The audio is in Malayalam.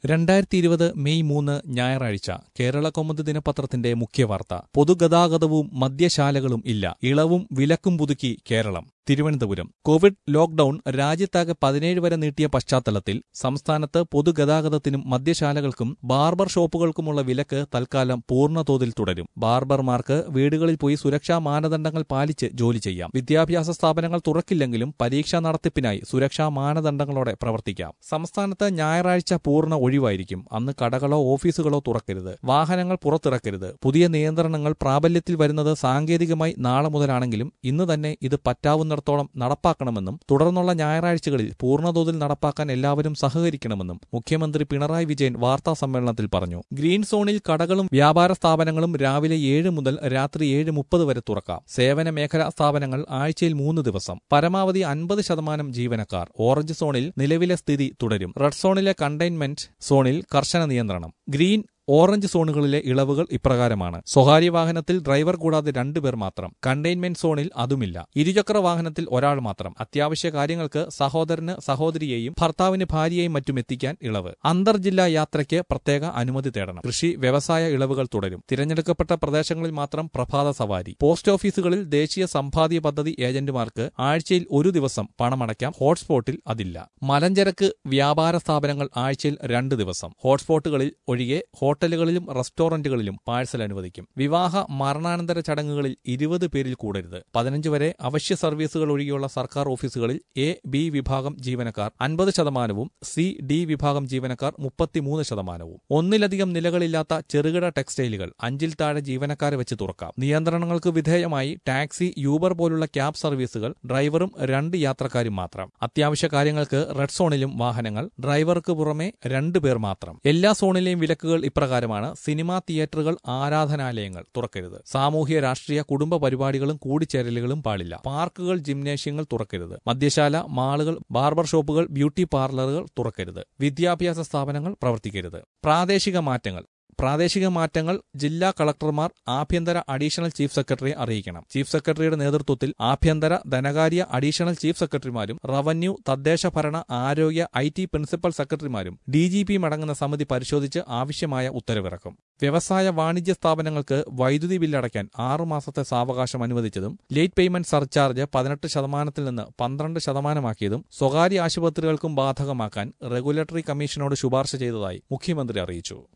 രണ്ടായിരത്തി ഇരുപത് മെയ് മൂന്ന് ഞായറാഴ്ച കേരള കൗമുദി ദിനപത്രത്തിന്റെ മുഖ്യവാർത്ത പൊതുഗതാഗതവും മദ്യശാലകളും ഇല്ല ഇളവും വിലക്കും പുതുക്കി കേരളം തിരുവനന്തപുരം കോവിഡ് ലോക്ഡൌൺ രാജ്യത്താകെ പതിനേഴ് വരെ നീട്ടിയ പശ്ചാത്തലത്തിൽ സംസ്ഥാനത്ത് പൊതുഗതാഗതത്തിനും മദ്യശാലകൾക്കും ബാർബർ ഷോപ്പുകൾക്കുമുള്ള വിലക്ക് തൽക്കാലം പൂർണ്ണതോതിൽ തുടരും ബാർബർമാർക്ക് വീടുകളിൽ പോയി സുരക്ഷാ മാനദണ്ഡങ്ങൾ പാലിച്ച് ജോലി ചെയ്യാം വിദ്യാഭ്യാസ സ്ഥാപനങ്ങൾ തുറക്കില്ലെങ്കിലും പരീക്ഷാ നടത്തിപ്പിനായി സുരക്ഷാ മാനദണ്ഡങ്ങളോടെ പ്രവർത്തിക്കാം സംസ്ഥാനത്ത് ഞായറാഴ്ച പൂർണ്ണ ഒഴിവായിരിക്കും അന്ന് കടകളോ ഓഫീസുകളോ തുറക്കരുത് വാഹനങ്ങൾ പുറത്തിറക്കരുത് പുതിയ നിയന്ത്രണങ്ങൾ പ്രാബല്യത്തിൽ വരുന്നത് സാങ്കേതികമായി നാളെ മുതലാണെങ്കിലും ഇന്ന് തന്നെ ഇത് പറ്റാവുന്നിടത്തോളം നടപ്പാക്കണമെന്നും തുടർന്നുള്ള ഞായറാഴ്ചകളിൽ പൂർണ്ണതോതിൽ നടപ്പാക്കാൻ എല്ലാവരും സഹകരിക്കണമെന്നും മുഖ്യമന്ത്രി പിണറായി വിജയൻ വാർത്താ സമ്മേളനത്തിൽ പറഞ്ഞു ഗ്രീൻ സോണിൽ കടകളും വ്യാപാര സ്ഥാപനങ്ങളും രാവിലെ ഏഴ് മുതൽ രാത്രി ഏഴ് മുപ്പത് വരെ തുറക്കാം സേവന മേഖലാ സ്ഥാപനങ്ങൾ ആഴ്ചയിൽ മൂന്ന് ദിവസം പരമാവധി അൻപത് ശതമാനം ജീവനക്കാർ ഓറഞ്ച് സോണിൽ നിലവിലെ സ്ഥിതി തുടരും റെഡ് സോണിലെ കണ്ടെയ്ൻമെന്റ് സോണിൽ കർശന നിയന്ത്രണം ഗ്രീൻ ഓറഞ്ച് സോണുകളിലെ ഇളവുകൾ ഇപ്രകാരമാണ് സ്വകാര്യ വാഹനത്തിൽ ഡ്രൈവർ കൂടാതെ രണ്ടുപേർ മാത്രം കണ്ടെയ്ൻമെന്റ് സോണിൽ അതുമില്ല ഇരുചക്ര വാഹനത്തിൽ ഒരാൾ മാത്രം അത്യാവശ്യ കാര്യങ്ങൾക്ക് സഹോദരന് സഹോദരിയെയും ഭർത്താവിന് ഭാര്യയെയും മറ്റും എത്തിക്കാൻ ഇളവ് അന്തർജില്ലാ യാത്രയ്ക്ക് പ്രത്യേക അനുമതി തേടണം കൃഷി വ്യവസായ ഇളവുകൾ തുടരും തിരഞ്ഞെടുക്കപ്പെട്ട പ്രദേശങ്ങളിൽ മാത്രം പ്രഭാത സവാരി പോസ്റ്റ് ഓഫീസുകളിൽ ദേശീയ സമ്പാദ്യ പദ്ധതി ഏജന്റുമാർക്ക് ആഴ്ചയിൽ ഒരു ദിവസം പണമടയ്ക്കാം ഹോട്ട്സ്പോട്ടിൽ അതില്ല മലഞ്ചരക്ക് വ്യാപാര സ്ഥാപനങ്ങൾ ആഴ്ചയിൽ രണ്ട് ദിവസം ഹോട്ട്സ്പോട്ടുകളിൽ ഒഴികെ ഹോട്ടലുകളിലും റെസ്റ്റോറന്റുകളിലും പാഴ്സൽ അനുവദിക്കും വിവാഹ മരണാനന്തര ചടങ്ങുകളിൽ ഇരുപത് പേരിൽ കൂടരുത് പതിനഞ്ച് വരെ അവശ്യ സർവീസുകൾ ഒഴികെയുള്ള സർക്കാർ ഓഫീസുകളിൽ എ ബി വിഭാഗം ജീവനക്കാർ അൻപത് ശതമാനവും സി ഡി വിഭാഗം ജീവനക്കാർ മുപ്പത്തിമൂന്ന് ശതമാനവും ഒന്നിലധികം നിലകളില്ലാത്ത ചെറുകിട ടെക്സ്റ്റൈലുകൾ അഞ്ചിൽ താഴെ ജീവനക്കാരെ വെച്ച് തുറക്കാം നിയന്ത്രണങ്ങൾക്ക് വിധേയമായി ടാക്സി യൂബർ പോലുള്ള ക്യാബ് സർവീസുകൾ ഡ്രൈവറും രണ്ട് യാത്രക്കാരും മാത്രം അത്യാവശ്യ കാര്യങ്ങൾക്ക് റെഡ് സോണിലും വാഹനങ്ങൾ ഡ്രൈവർക്ക് പുറമെ രണ്ടു പേർ മാത്രം എല്ലാ സോണിലെയും വിലക്കുകൾ ഇപ്രകാരമാണ് സിനിമാ തിയേറ്ററുകൾ ആരാധനാലയങ്ങൾ തുറക്കരുത് സാമൂഹ്യ രാഷ്ട്രീയ കുടുംബ പരിപാടികളും കൂടിച്ചേരലുകളും പാടില്ല പാർക്കുകൾ ജിംനേഷ്യങ്ങൾ തുറക്കരുത് മദ്യശാല മാളുകൾ ബാർബർ ഷോപ്പുകൾ ബ്യൂട്ടി പാർലറുകൾ തുറക്കരുത് വിദ്യാഭ്യാസ സ്ഥാപനങ്ങൾ പ്രവർത്തിക്കരുത് പ്രാദേശിക മാറ്റങ്ങൾ പ്രാദേശിക മാറ്റങ്ങൾ ജില്ലാ കളക്ടർമാർ ആഭ്യന്തര അഡീഷണൽ ചീഫ് സെക്രട്ടറിയെ അറിയിക്കണം ചീഫ് സെക്രട്ടറിയുടെ നേതൃത്വത്തിൽ ആഭ്യന്തര ധനകാര്യ അഡീഷണൽ ചീഫ് സെക്രട്ടറിമാരും റവന്യൂ തദ്ദേശ ഭരണ ആരോഗ്യ ഐ ടി പ്രിൻസിപ്പൽ സെക്രട്ടറിമാരും ഡി ജി പിയും അടങ്ങുന്ന സമിതി പരിശോധിച്ച് ആവശ്യമായ ഉത്തരവിറക്കും വ്യവസായ വാണിജ്യ സ്ഥാപനങ്ങൾക്ക് വൈദ്യുതി ബില്ലടയ്ക്കാൻ ആറു മാസത്തെ സാവകാശം അനുവദിച്ചതും ലേറ്റ് പേയ്മെന്റ് സർചാർജ് പതിനെട്ട് ശതമാനത്തിൽ നിന്ന് പന്ത്രണ്ട് ശതമാനമാക്കിയതും സ്വകാര്യ ആശുപത്രികൾക്കും ബാധകമാക്കാൻ റെഗുലേറ്ററി കമ്മീഷനോട് ശുപാർശ ചെയ്തതായി മുഖ്യമന്ത്രി അറിയിച്ചു